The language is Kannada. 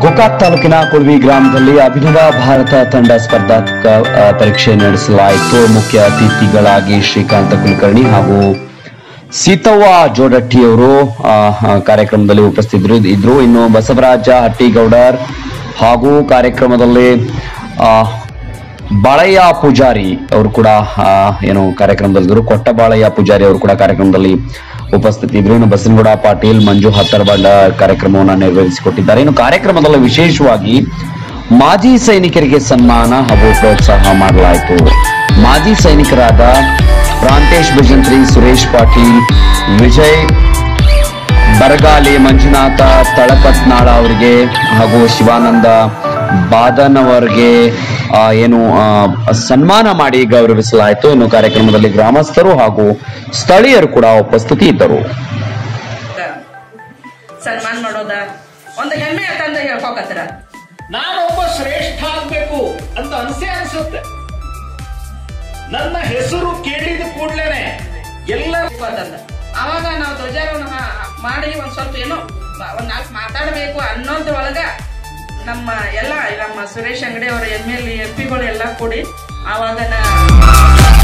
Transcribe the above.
ಗೋಕಾಕ್ ತಾಲೂಕಿನ ಕುಳ್ವಿ ಗ್ರಾಮದಲ್ಲಿ ಅಭಿನವ ಭಾರತ ತಂಡ ಸ್ಪರ್ಧಾತ್ಮಕ ಆ, ಪರೀಕ್ಷೆ ನಡೆಸಲಾಯಿತು ಮುಖ್ಯ ಅತಿಥಿಗಳಾಗಿ ಶ್ರೀಕಾಂತ ಕುಲಕರ್ಣಿ ಹಾಗೂ ಸೀತವ್ವ ಜೋಡಟ್ಟಿಯವರು ಆ, ಆ, ಕಾರ್ಯಕ್ರಮದಲ್ಲಿ ಉಪಸ್ಥಿತರು ಇದ್ರು ಇನ್ನು ಬಸವರಾಜ ಹಟ್ಟಿಗೌಡರ್ ಹಾಗೂ ಕಾರ್ಯಕ್ರಮದಲ್ಲಿ ಆ, ಬಾಳಯ್ಯ ಪೂಜಾರಿ ಅವರು ಕೂಡ ಆ, ಏನು ಕಾರ್ಯಕ್ರಮದಲ್ಲಿದ್ದರು ಕೊಟ್ಟ ಬಾಳಯ್ಯ ಪೂಜಾರಿ ಅವರು ಕೂಡ ಕಾರ್ಯಕ್ರಮದಲ್ಲಿ ಉಪಸ್ಥಿತಿ ಇದ್ರು ಇನ್ನು ಬಸನಗೌಡ ಪಾಟೀಲ್ ಮಂಜು ಹತ್ತರಬಂಡ ಕಾರ್ಯಕ್ರಮವನ್ನು ನಿರ್ವಹಿಸಿಕೊಟ್ಟಿದ್ದಾರೆ ಇನ್ನು ಕಾರ್ಯಕ್ರಮದಲ್ಲಿ ವಿಶೇಷವಾಗಿ ಮಾಜಿ ಸೈನಿಕರಿಗೆ ಸನ್ಮಾನ ಹಾಗೂ ಪ್ರೋತ್ಸಾಹ ಮಾಡಲಾಯಿತು ಮಾಜಿ ಸೈನಿಕರಾದ ಪ್ರಾಂತೇಶ್ ಭಜಂತ್ರಿ ಸುರೇಶ್ ಪಾಟೀಲ್ ವಿಜಯ್ ಬರಗಾಲಿ ಮಂಜುನಾಥ ತಳಪತ್ನಾಳ ಅವರಿಗೆ ಹಾಗೂ ಶಿವಾನಂದ ಬಾದನ್ ಅವರಿಗೆ ಆ, ಏನು ಆ, ಸನ್ಮಾನ ಮಾಡಿ ಗೌರವಿಸಲಾಯಿತು ಇನ್ನು ಕಾರ್ಯಕ್ರಮದಲ್ಲಿ ಗ್ರಾಮಸ್ಥರು ಹಾಗೂ ಸ್ಥಳೀಯರು ಕೂಡ ಉಪಸ್ಥಿತಿ ಇದ್ದರು ಸನ್ಮಾನ ಮಾಡೋದ ಒಂದು ಹೆಮ್ಮೆ ಅಂತಂದ ಹೇಳ್ಕೊಕತ್ರ ನಾನೊಬ್ಬ ಶ್ರೇಷ್ಠ ಆಗ್ಬೇಕು ಅಂತ ಅನ್ಸೇ ಅನ್ಸುತ್ತೆ ನನ್ನ ಹೆಸರು ಕೇಳಿದ ಕೂಡ್ಲೇನೆ ಎಲ್ಲರ ಅಂತಂದ ಅವಾಗ ನಾವು ಧ್ವಜಾರೋಹಣ ಹಾ- ಮಾಡಿ ಒಂದ್ ಸ್ವಲ್ಪ ಏನೋ ಬ- ಒಂದ್ ನಾಲ್ಕು ಮಾತಾಡಬೇಕು ಅನ್ನೋದ್ರೊಳಗ ನಮ್ಮ ಎಲ್ಲ ನಮ್ಮ ಸುರೇಶ್ ಅಂಗಡಿ ಅವರ ಎಮ್ ಎಲ್ ಎಂ ಪಿಗಳು ಎಲ್ಲ ಕೂಡಿ ಆವಾಗ ನಾ